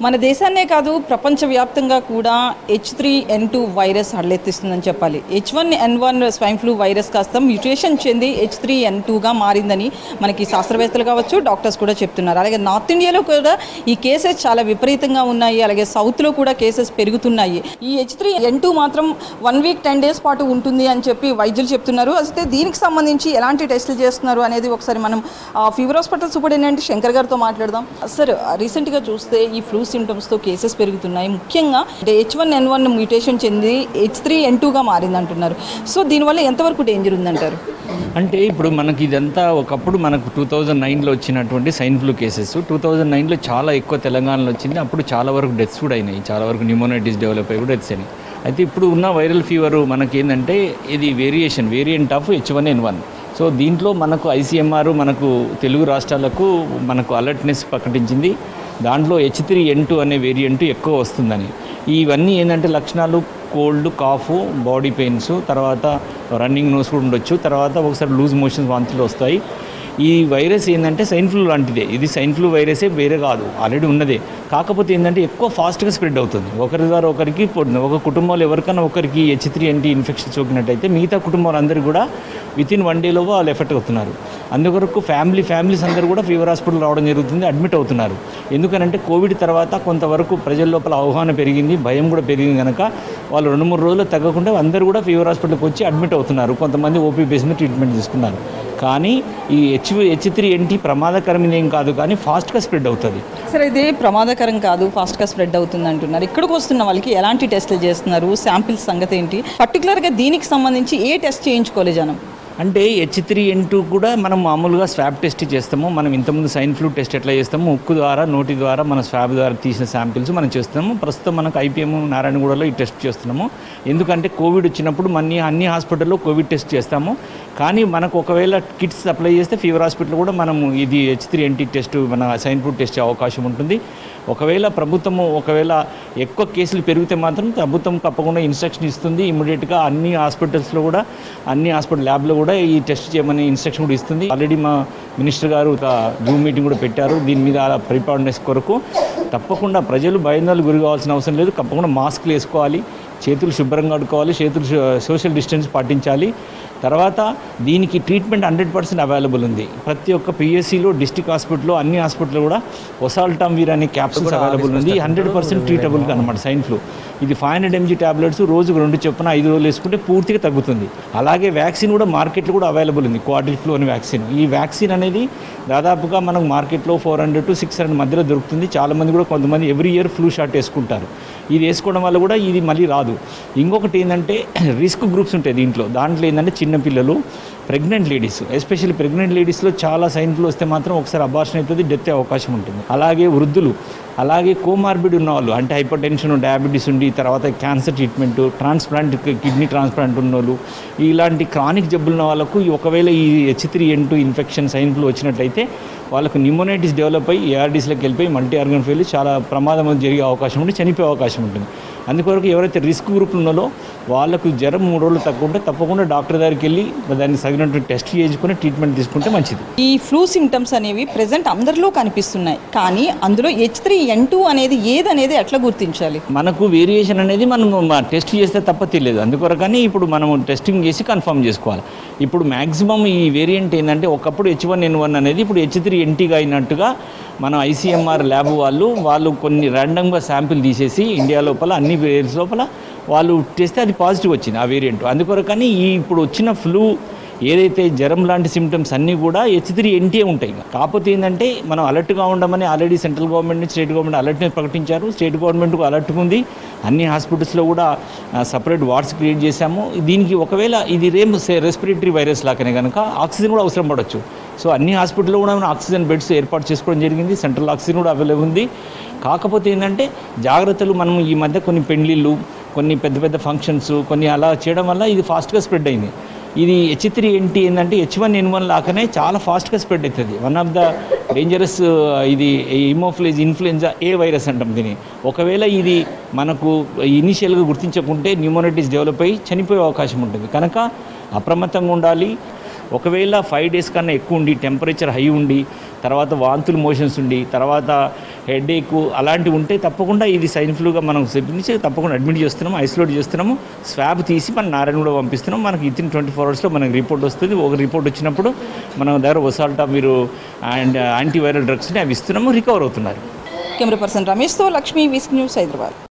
మన దేశాన్నే కాదు ప్రపంచవ్యాప్తంగా కూడా H three N two virus హడలెత్తిస్తుందని చెప్పాలి H one N one swine flu virus కాస్త మ్యూటేషన్ చెంది హెచ్ త్రీ ఎన్ టూగా మారిందని మనకి శాస్త్రవేత్తలు కావచ్చు డాక్టర్స్ కూడా చెప్తున్నారు అలాగే నార్త్ ఇండియాలో కూడా ఈ కేసెస్ చాలా విపరీతంగా ఉన్నాయి అలాగే సౌత్లో కూడా కేసెస్ పెరుగుతున్నాయి ఈ హెచ్ త్రీ ఎన్ టూ మాత్రం వన్ వీక్ టెన్ డేస్ పాటు ఉంటుంది అని చెప్పి వైద్యులు చెప్తున్నారు అయితే దీనికి సంబంధించి ఎలాంటి టెస్టులు చేస్తున్నారు అనేది ఒకసారి మనం ఆ, ఫీవర్ హాస్పిటల్ సూపరింటెండెంట్ శంకర్ గారితో మాట్లాడదాం సార్ రీసెంట్గా చూస్తే ఈ ఫ్లూ సిమ్టమ్స్తో కేసెస్ పెరుగుతున్నాయి ముఖ్యంగా H one N one mutation చెంది హెచ్ త్రీ ఎన్ టూగా మారింది అంటున్నారు సో దీనివల్ల ఎంతవరకు డేంజర్ ఉందంటారు అంటే ఇప్పుడు మనకి ఇదంతా ఒకప్పుడు మనకు టూ థౌజండ్ నైన్లో వచ్చినటువంటి swine flu cases two thousand నైన్లో చాలా ఎక్కువ తెలంగాణలో వచ్చింది అప్పుడు చాలా వరకు డెత్స్ కూడా అయినాయి చాలా వరకు న్యూమోనైటిస్ డెవలప్ అయ్యి కూడా డెత్స్ అయినాయి అయితే ఇప్పుడు ఉన్న వైరల్ ఫీవర్ మనకి ఏంటంటే ఇది variation variant of H one N one so దీంట్లో మనకు ఐసీఎంఆర్ మనకు తెలుగు రాష్ట్రాలకు మనకు అలర్ట్నెస్ ప్రకటించింది దాంట్లో హెచ్ త్రీ ఎన్ టూ అనే వేరియంట్ ఎక్కువ వస్తుందని ఇవన్నీ ఏంటంటే లక్షణాలు కోల్డ్ కాఫ్ బాడీ పెయిన్స్ తర్వాత రన్నింగ్ నోస్ కూడా ఉండొచ్చు తర్వాత ఒకసారి లూజ్ మోషన్స్ వాంతులు వస్తాయి ఈ వైరస్ ఏంటంటే సైన్ ఫ్లూ లాంటిదే ఇది సైన్ ఫ్లూ వైరసే వేరే కాదు ఆల్రెడీ ఉన్నదే కాకపోతే ఏంటంటే ఎక్కువ ఫాస్ట్గా స్ప్రెడ్ అవుతుంది ఒకరి ద్వారా ఒకరికి పోతుంది ఒక కుటుంబంలో ఎవరికైనా ఒకరికి హెచ్ త్రీ ఎన్టీ ఇన్ఫెక్షన్ సోకినట్టయితే మిగతా కుటుంబాలు అందరూ కూడా విత్ ఇన్ వన్ డేలో వాళ్ళు ఎఫెక్ట్ అవుతున్నారు అందుకొరకు ఫ్యామిలీ ఫ్యామిలీస్ అందరూ కూడా ఫీవర్ హాస్పిటల్ రావడం జరుగుతుంది అడ్మిట్ అవుతున్నారు ఎందుకనంటే కోవిడ్ తర్వాత కొంతవరకు ప్రజల లోపల అవగాహన పెరిగింది భయం కూడా పెరిగింది కనుక వాళ్ళు రెండు మూడు రోజులు తగ్గకుండా అందరూ కూడా ఫీవర్ హాస్పిటల్కి వచ్చి అడ్మిట్ అవుతున్నారు కొంతమంది ఓపీ బేస్ మీద ట్రీట్మెంట్ తీసుకున్నారు కానీ ఈ హెచ్ హెచ్ త్రీ ఎన్టీ ప్రమాదకరమైన ఏం కాదు కానీ ఫాస్ట్గా స్ప్రెడ్ అవుతుంది సరే ఇది ప్రమాదకరం కాదు ఫాస్ట్గా స్ప్రెడ్ అవుతుంది అంటున్నారు ఇక్కడికి వస్తున్న వాళ్ళకి ఎలాంటి టెస్టులు చేస్తున్నారు శాంపిల్స్ సంగతి ఏంటి పర్టికులర్గా దీనికి సంబంధించి ఏ టెస్ట్ చేయించుకోవాలి జనం అంటే హెచ్ త్రీ ఎన్ టూ కూడా మనం మామూలుగా స్వాబ్ టెస్ట్ చేస్తాము మనం ఇంతకుముందు సైన్ ఫ్లూ టెస్ట్ ఎట్లా చేస్తాము ఉక్కు ద్వారా నోటి ద్వారా మన స్వాబ్ ద్వారా తీసిన శాంపిల్స్ మనం చేస్తున్నాము ప్రస్తుతం మనకు ఐపీఎం నారాయణగూడలో ఈ టెస్ట్ చేస్తున్నాము ఎందుకంటే కోవిడ్ వచ్చినప్పుడు మన అన్ని హాస్పిటల్లో కోవిడ్ టెస్ట్ చేస్తాము కానీ మనకు ఒకవేళ కిట్స్ సప్లై చేస్తే ఫీవర్ హాస్పిటల్ కూడా మనము ఇది హెచ్ త్రీ ఎన్టీ టెస్ట్ మన సైన్ ఫ్లూ టెస్ట్ అవకాశం ఉంటుంది ఒకవేళ ప్రభుత్వము ఒకవేళ ఎక్కువ కేసులు పెరిగితే మాత్రం ప్రభుత్వం తప్పకుండా ఇన్స్ట్రక్షన్ ఇస్తుంది ఇమీడియట్గా అన్ని హాస్పిటల్స్లో కూడా అన్ని హాస్పిటల్ ల్యాబ్లో కూడా ఈ టెస్ట్ చేయమని ఇన్స్ట్రక్షన్ కూడా ఇస్తుంది ఆల్రెడీ మా మినిస్టర్ గారు ఒక జూమ్ మీటింగ్ కూడా పెట్టారు దీని మీద ప్రిపేర్నెస్ కొరకు తప్పకుండా ప్రజలు భయందాలు గురి కావాల్సిన అవసరం లేదు తప్పకుండా మాస్క్లు వేసుకోవాలి చేతులు శుభ్రంగా కడుక్కోవాలి చేతులు సో- సోషల్ డిస్టెన్స్ పాటించాలి తర్వాత దీనికి ట్రీట్మెంట్ హండ్రెడ్ పర్సెంట్ అవైలబుల్ ఉంది ప్రతి ఒక్క పిఎస్సిలో డిస్టిక్ హాస్పిటల్లో అన్ని హాస్పిటల్లో కూడా ఒసాల్టాంవీర్ అనే క్యాప్సూల్స్ అవైలబుల్ ఉంది హండ్రెడ్ పర్సెంట్ ట్రీటబుల్ అనమాట సైన్ ఫ్లూ ఇది ఫైవ్ హండ్రెడ్ ఎంజీ టాబ్లెట్స్ రోజుకు రెండు చొప్పున ఐదు రోజులు వేసుకుంటే పూర్తిగా తగ్గుతుంది అలాగే వ్యాక్సిన్ కూడా మార్కెట్లో కూడా అవైలబుల్ ఉంది క్వాడ్రి ఫ్లూ అనే వ్యాక్సిన్ ఈ వ్యాక్సిన్ అనేది దాదాపుగా మనకు మార్కెట్లో four hundred to six hundred మధ్యలో దొరుకుతుంది చాలామంది కూడా కొంతమంది ఎవ్రీ ఇయర్ ఫ్లూ షాట్ వేసుకుంటారు ఇది వేసుకోవడం వల్ల కూడా ఇది మళ్ళీ రాదు ఇంకొకటి ఏంటంటే రిస్క్ గ్రూప్స్ ఉంటాయి దీంట్లో దాంట్లో ఏంటంటే చిన్నపిల్లలు ప్రెగ్నెంట్ లేడీస్ ఎస్పెషల్లీ ప్రెగ్నెంట్ లేడీస్లో చాలా సైన్ ఫ్లూ వస్తే మాత్రం ఒకసారి అబార్షన్ అవుతుంది డెత్ అయ్యే అవకాశం ఉంటుంది అలాగే వృద్ధులు అలాగే కోమార్బిడ్ ఉన్న వాళ్ళు అంటే హైపర్ టెన్షన్ డయాబెటీస్ ఉండి తర్వాత cancer treatment transplant kidney transplant ఉన్న వాళ్ళు ఇలాంటి క్రానిక్ జబ్బులు ఉన్న వాళ్ళకు ఈ ఒకవేళ ఈ H three N two infection swine flu వచ్చినట్లయితే వాళ్ళకు న్యూమోనైటిస్ డెవలప్ అయ్యి ఏఆర్డీస్లోకి వెళ్ళిపోయి మల్టీ ఆర్గన్ ఫెయిల్ చాలా ప్రమాదం జరిగే అవకాశం ఉంటుంది చనిపోయే అవకాశం ఉంటుంది అందుకొరకు ఎవరైతే రిస్క్ గ్రూప్ ఉన్నారో వాళ్ళకు జ్వరం మూడు రోజులు తక్కువ ఉంటే తప్పకుండా డాక్టర్ దగ్గరికి వెళ్ళి దాన్ని తగినట్టు టెస్ట్ చేసుకుని ట్రీట్మెంట్ తీసుకుంటే మంచిది ఈ ఫ్లూ సిమ్టమ్స్ అనేవి ప్రెసెంట్ అందరిలో కనిపిస్తున్నాయి కానీ అందులో హెచ్ త్రీ ఎన్ టూ అనేది ఏదనేది ఎట్లా గుర్తించాలి మనకు వేరియేషన్ అనేది మనం మ- టెస్ట్ చేస్తే తప్ప తెలియదు అందుకొరకని ఇప్పుడు మనం టెస్టింగ్ చేసి కన్ఫర్మ్ చేసుకోవాలి ఇప్పుడు మ్యాక్సిమం ఈ వేరియంట్ ఏంటంటే ఒకప్పుడు హెచ్ వన్ ఎన్ వన్ అనేది ఇప్పుడు హెచ్ త్రీ ఎన్టీగా అయినట్టుగా మన ఐసీఎంఆర్ ల్యాబ్ వాళ్ళు వాళ్ళు కొన్ని ర్యాండమ్గా శాంపిల్ తీసేసి ఇండియా లోపల అన్ని వేరియన్స్ లోపల వాళ్ళు చేస్తే అది పాజిటివ్ వచ్చింది ఆ వేరియంట్ అందుకొరకని ఈ ఇప్పుడు వచ్చిన ఫ్లూ ఏదైతే జ్వరం లాంటి సిమ్టమ్స్ అన్నీ కూడా హెచ్ త్రీ ఎన్టీఏ ఉంటాయి కాకపోతే ఏంటంటే మనం అలర్ట్గా ఉండమని already central government state government అలర్ట్ని ప్రకటించారు స్టేట్ గవర్నమెంట్కు అలర్ట్ ఉంది అన్ని హాస్పిటల్స్లో కూడా సపరేట్ వార్డ్స్ క్రియేట్ చేశాము దీనికి ఒకవేళ ఇది రేమ్ రెస్పిరేటరీ వైరస్ లాగానే కనుక ఆక్సిజన్ కూడా అవసరం పడవచ్చు సో అన్ని హాస్పిటల్లో కూడా మనం ఆక్సిజన్ బెడ్స్ ఏర్పాటు చేసుకోవడం జరిగింది సెంట్రల్ ఆక్సిజన్ కూడా అవైలబుల్ ఉంది కాకపోతే ఏంటంటే జాగ్రత్తలు మనం ఈ మధ్య కొన్ని పెండ్లిళ్ళు కొన్ని పెద్ద పెద్ద ఫంక్షన్స్ కొన్ని అలా చేయడం వల్ల ఇది ఫాస్ట్గా స్ప్రెడ్ అయింది ఇది హెచ్ త్రీ ఎన్టీ ఏంటంటే హెచ్ వన్ ఎన్ వన్ లాగానే చాలా ఫాస్ట్గా స్ప్రెడ్ అవుతుంది వన్ ఆఫ్ ద డేంజరస్ ఇది ఇమోఫ్లేజ్ ఇన్ఫ్లుయెంజా ఏ వైరస్ అంటాం దీన్ని ఒకవేళ ఇది మనకు ఇనిషియల్గా గుర్తించకుంటే న్యూమోనైటిస్ డెవలప్ అయ్యి చనిపోయే అవకాశం ఉంటుంది కనుక అప్రమత్తంగా ఉండాలి ఒకవేళ ఫైవ్ డేస్ కన్నా ఎక్కువ ఉండి టెంపరేచర్ హై ఉండి తర్వాత వాంతులు మోషన్స్ ఉండి తర్వాత హెడేక్ అలాంటివి ఉంటే తప్పకుండా ఇది సైన్ ఫ్లూగా మనం నుంచి తప్పకుండా అడ్మిట్ చేస్తున్నాము ఐసోలేట్ చేస్తున్నాము స్వాబ్ తీసి మన నారాయణ కూడా పంపిస్తున్నాం మనకి ఇతిన్ ట్వంటీ ఫోర్ అవర్స్లో మనకి రిపోర్ట్ వస్తుంది ఒక రిపోర్ట్ వచ్చినప్పుడు మన దగ్గర ఒసాల్టా మీరు అండ్ యాంటీవైరల్ డ్రగ్స్ని అవి ఇస్తున్నాము రికవర్ అవుతున్నారు కెమెరా పర్సన్ రమేష్తో లక్ష్మీ విస్క్ న్యూస్ హైదరాబాద్